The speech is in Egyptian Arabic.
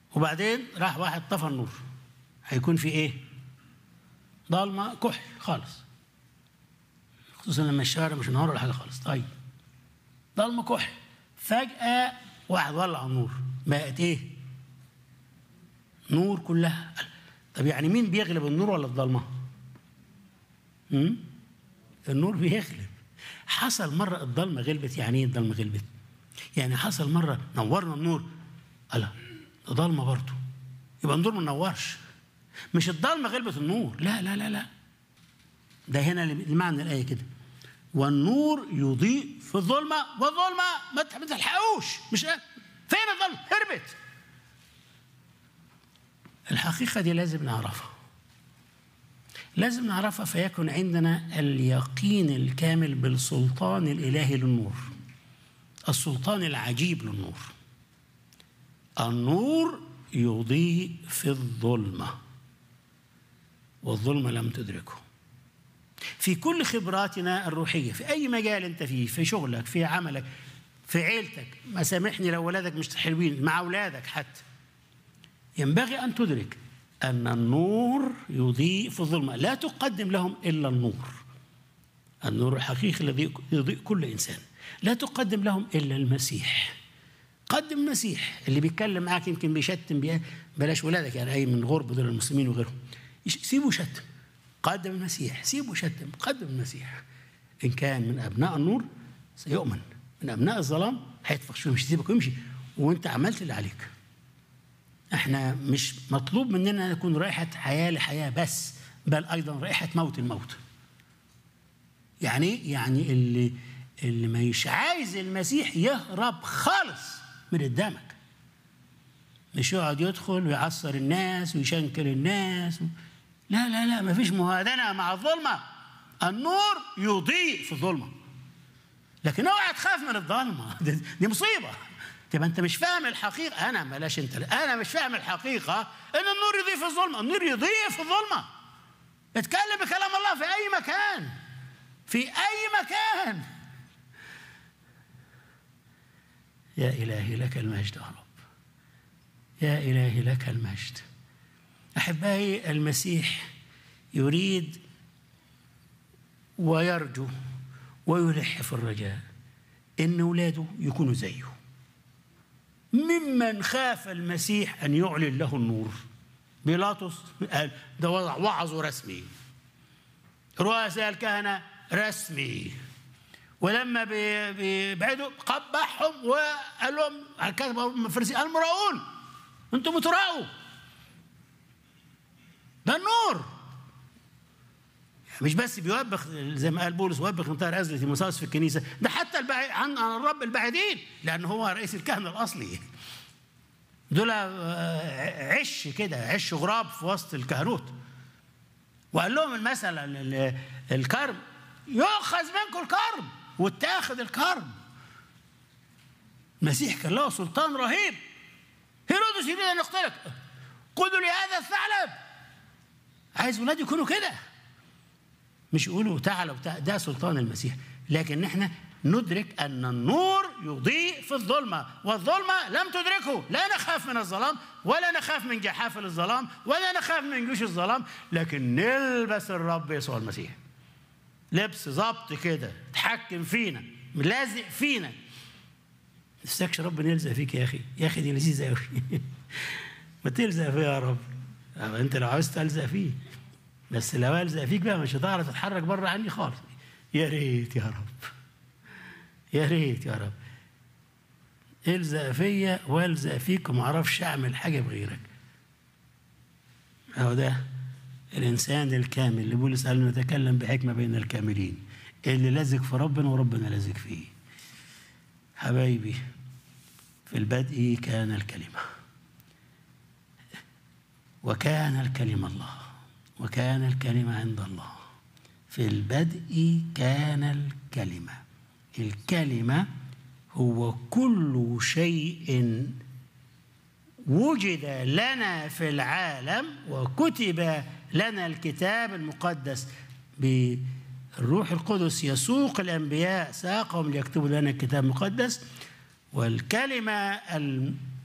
وبعدين راح واحد طفى النور هيكون في ايه ضلمه كحل خالص خصوصا لما الشوارع مش نهار ولا حاجه خالص طيب ضلمه كحل فجاه واحد ولع النور بقت ايه نور كلها طب يعني مين بيغلب النور ولا الضلمه امم النور بيغلب حصل مرة الضلمة غلبت يعني ايه الضلمة غلبت؟ يعني حصل مرة نورنا النور ألا ده ضلمة برضه يبقى النور ما نورش مش الضلمة غلبت النور لا لا لا لا ده هنا المعنى الآية كده والنور يضيء في الظلمة والظلمة ما تلحقوش مش فين الظلمة هربت الحقيقة دي لازم نعرفها لازم نعرفها فيكون عندنا اليقين الكامل بالسلطان الإلهي للنور السلطان العجيب للنور النور يضيء في الظلمة والظلمة لم تدركه في كل خبراتنا الروحية في أي مجال أنت فيه في شغلك في عملك في عيلتك ما سامحني لو ولادك مش حلوين مع أولادك حتى ينبغي أن تدرك أن النور يضيء في الظلمة لا تقدم لهم إلا النور النور الحقيقي الذي يضيء كل إنسان لا تقدم لهم إلا المسيح قدم المسيح اللي بيتكلم معاك يمكن بيشتم بيه بلاش ولادك يعني أي من غرب دول المسلمين وغيرهم سيبه شتم قدم المسيح سيبه شتم قدم المسيح إن كان من أبناء النور سيؤمن من أبناء الظلام هيتفخش ويمشي سيبك ويمشي وأنت عملت اللي عليك احنا مش مطلوب مننا نكون رائحة حياة لحياة بس بل أيضا رائحة موت الموت يعني يعني اللي اللي مش عايز المسيح يهرب خالص من قدامك مش يقعد يدخل ويعصر الناس ويشنكر الناس و... لا لا لا ما فيش مهادنة مع الظلمة النور يضيء في الظلمة لكن اوعى تخاف من الظلمة دي مصيبة تبقى انت مش فاهم الحقيقه انا بلاش انت انا مش فاهم الحقيقه ان النور يضيء في الظلمه النور يضيء في الظلمه اتكلم بكلام الله في اي مكان في اي مكان يا الهي لك المجد يا رب يا الهي لك المجد احبائي المسيح يريد ويرجو ويلح في الرجاء ان اولاده يكونوا زيه ممن خاف المسيح أن يعلن له النور بيلاطس قال ده وعظه رسمي رؤساء الكهنة رسمي ولما بيبعدوا قبحهم وقال لهم الكتبة الفريسيين المراؤون انتم بتراؤوا ده النور مش بس بيوبخ زي ما قال بولس وبخ انتهى أزلة المساوس في الكنيسة ده حتى البعيد عن الرب البعيدين لأن هو رئيس الكهنة الأصلي دول عش كده عش غراب في وسط الكهنوت وقال لهم المثل الكرم يؤخذ منكم الكرم واتاخذ الكرم المسيح كان له سلطان رهيب هيرودس يريد ان يقتلك قولوا لي هذا الثعلب عايز ولادي يكونوا كده مش يقولوا تعالوا بتاع ده سلطان المسيح لكن احنا ندرك ان النور يضيء في الظلمه والظلمه لم تدركه لا نخاف من الظلام ولا نخاف من جحافل الظلام ولا نخاف من جيوش الظلام لكن نلبس الرب يسوع المسيح لبس ظبط كده تحكم فينا لازق فينا نفسكش ربنا يلزق فيك يا اخي يا اخي دي لذيذه قوي ما تلزق فيا يا رب انت لو عاوز تلزق فيه بس لو الزق فيك بقى مش هتعرف تتحرك بره عني خالص يا ريت يا رب يا ريت يا رب الزق فيا والزق فيك وما اعرفش اعمل حاجه بغيرك اهو ده الانسان الكامل اللي بولس قال نتكلم بحكمه بين الكاملين اللي لازق في ربنا وربنا لازق فيه حبايبي في البدء كان الكلمه وكان الكلمه الله وكان الكلمة عند الله في البدء كان الكلمة الكلمة هو كل شيء وجد لنا في العالم وكتب لنا الكتاب المقدس بالروح القدس يسوق الأنبياء ساقهم ليكتبوا لنا الكتاب المقدس والكلمة